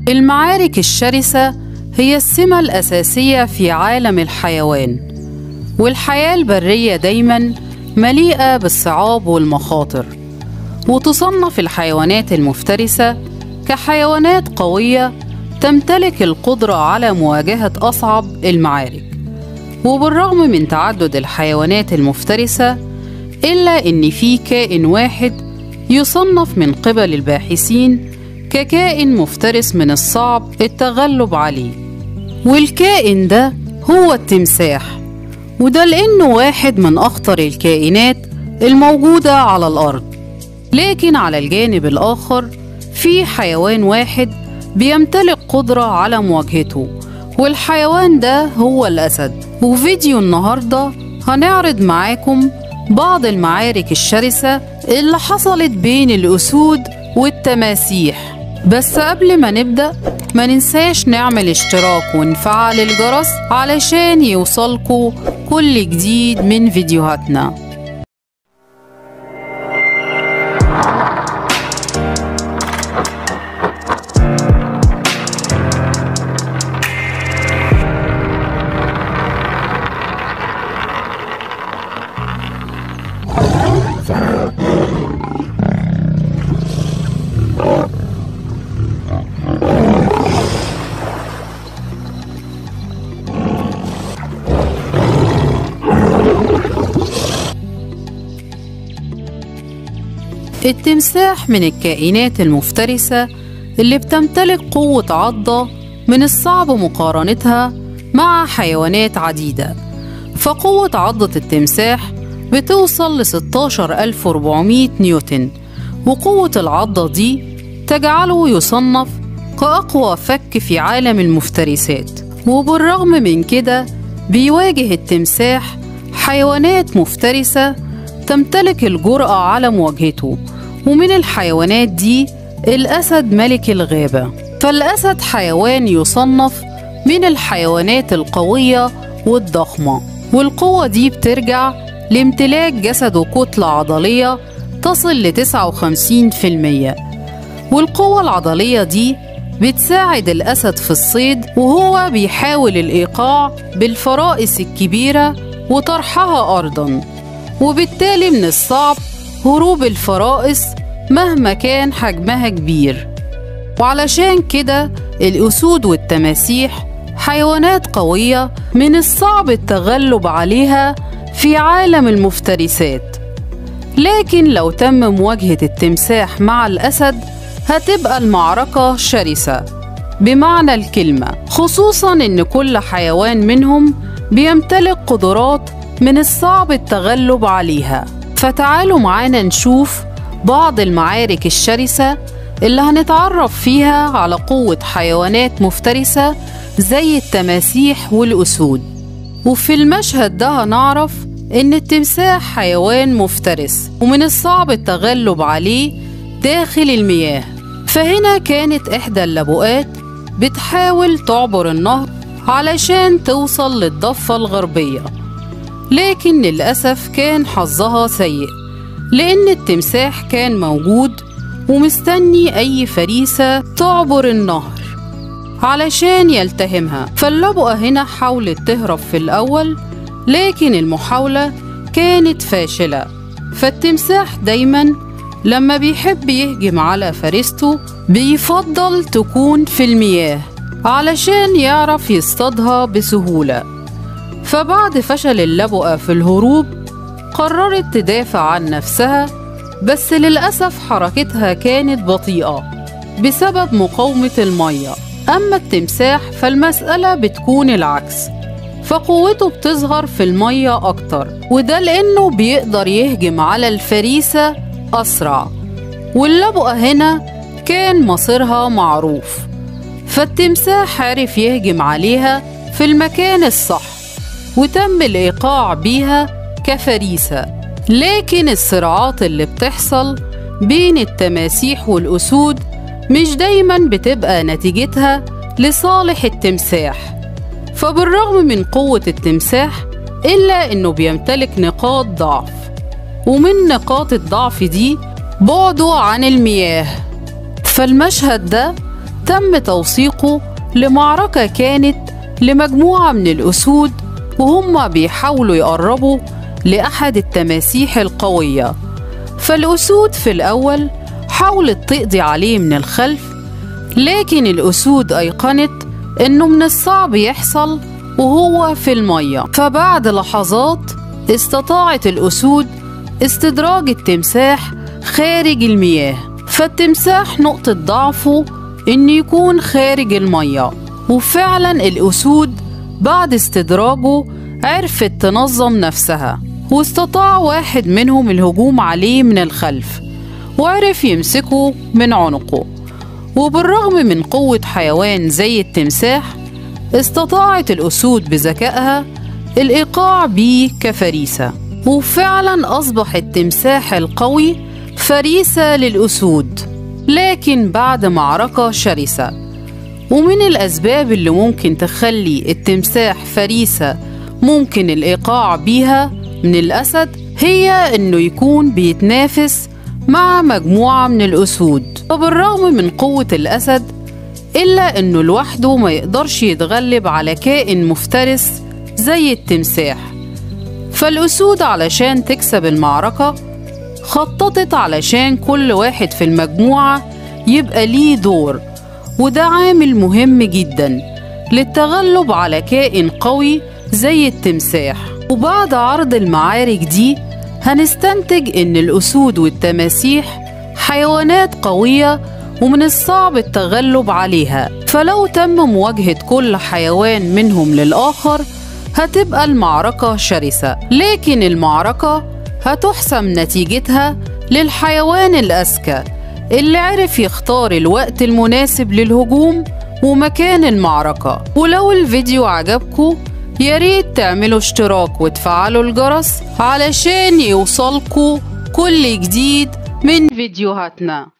المعارك الشرسة هي السمة الأساسية في عالم الحيوان والحياة البرية دايما مليئة بالصعاب والمخاطر وتصنف الحيوانات المفترسة كحيوانات قوية تمتلك القدرة على مواجهة أصعب المعارك وبالرغم من تعدد الحيوانات المفترسة إلا إن في كائن واحد يصنف من قبل الباحثين ككائن مفترس من الصعب التغلب عليه والكائن ده هو التمساح وده لأنه واحد من أخطر الكائنات الموجودة على الأرض لكن على الجانب الآخر في حيوان واحد بيمتلك قدرة على مواجهته والحيوان ده هو الأسد وفيديو النهاردة هنعرض معاكم بعض المعارك الشرسة اللي حصلت بين الأسود والتماسيح بس قبل ما نبدأ ما ننساش نعمل اشتراك ونفعل الجرس علشان يوصلكوا كل جديد من فيديوهاتنا التمساح من الكائنات المفترسة اللي بتمتلك قوة عضة من الصعب مقارنتها مع حيوانات عديدة فقوة عضة التمساح بتوصل ل 16400 نيوتن وقوة العضة دي تجعله يصنف كأقوى فك في عالم المفترسات وبالرغم من كده بيواجه التمساح حيوانات مفترسة تمتلك الجرأة على مواجهته ومن الحيوانات دي الأسد ملك الغابة فالأسد حيوان يصنف من الحيوانات القوية والضخمة والقوة دي بترجع لامتلاك جسده كتلة عضلية تصل ل 59% والقوة العضلية دي بتساعد الأسد في الصيد وهو بيحاول الإيقاع بالفرائس الكبيرة وطرحها أرضاً وبالتالي من الصعب هروب الفرائس مهما كان حجمها كبير وعلشان كده الأسود والتماسيح حيوانات قوية من الصعب التغلب عليها في عالم المفترسات لكن لو تم مواجهة التمساح مع الأسد هتبقى المعركة شرسة بمعنى الكلمة خصوصا إن كل حيوان منهم بيمتلك قدرات من الصعب التغلب عليها فتعالوا معانا نشوف بعض المعارك الشرسة اللي هنتعرف فيها على قوة حيوانات مفترسة زي التماسيح والأسود وفي المشهد ده هنعرف إن التمساح حيوان مفترس ومن الصعب التغلب عليه داخل المياه فهنا كانت إحدى اللبؤات بتحاول تعبر النهر علشان توصل للضفة الغربية لكن للأسف كان حظها سيء لأن التمساح كان موجود ومستني أي فريسة تعبر النهر علشان يلتهمها فاللبؤة هنا حاولت تهرب في الأول لكن المحاولة كانت فاشلة فالتمساح دايما لما بيحب يهجم على فريسته بيفضل تكون في المياه علشان يعرف يصطادها بسهوله فبعد فشل اللبؤة في الهروب قررت تدافع عن نفسها بس للأسف حركتها كانت بطيئة بسبب مقاومة المية أما التمساح فالمسألة بتكون العكس فقوته بتظهر في المية أكتر وده لأنه بيقدر يهجم على الفريسة أسرع واللبؤة هنا كان مصيرها معروف فالتمساح عرف يهجم عليها في المكان الصح وتم الإيقاع بيها كفريسة لكن الصراعات اللي بتحصل بين التماسيح والأسود مش دايما بتبقى نتيجتها لصالح التمساح فبالرغم من قوة التمساح إلا إنه بيمتلك نقاط ضعف ومن نقاط الضعف دي بعده عن المياه فالمشهد ده تم توثيقه لمعركة كانت لمجموعة من الأسود وهم بيحاولوا يقربوا لأحد التماسيح القوية فالأسود في الأول حاولت تقضي عليه من الخلف لكن الأسود أيقنت إنه من الصعب يحصل وهو في المية فبعد لحظات استطاعت الأسود استدراج التمساح خارج المياه فالتمساح نقطة ضعفه إنه يكون خارج المية وفعلا الأسود بعد استدراجه عرفت تنظم نفسها واستطاع واحد منهم الهجوم عليه من الخلف وعرف يمسكه من عنقه وبالرغم من قوة حيوان زي التمساح استطاعت الأسود بذكائها الإيقاع بيه كفريسة وفعلا أصبح التمساح القوي فريسة للأسود لكن بعد معركة شرسة ومن الأسباب اللي ممكن تخلي التمساح فريسة ممكن الإيقاع بيها من الأسد هي إنه يكون بيتنافس مع مجموعة من الأسود وبالرغم من قوة الأسد إلا إنه لوحده ما يقدرش يتغلب على كائن مفترس زي التمساح فالأسود علشان تكسب المعركة خططت علشان كل واحد في المجموعة يبقى ليه دور وده عامل مهم جدا للتغلب على كائن قوي زي التمساح وبعد عرض المعارك دي هنستنتج إن الأسود والتماسيح حيوانات قوية ومن الصعب التغلب عليها فلو تم مواجهة كل حيوان منهم للآخر هتبقى المعركة شرسة لكن المعركة هتحسم نتيجتها للحيوان الأذكى اللي عرف يختار الوقت المناسب للهجوم ومكان المعركة ولو الفيديو عجبكم ياريت تعملوا اشتراك وتفعلوا الجرس علشان يوصلكوا كل جديد من فيديوهاتنا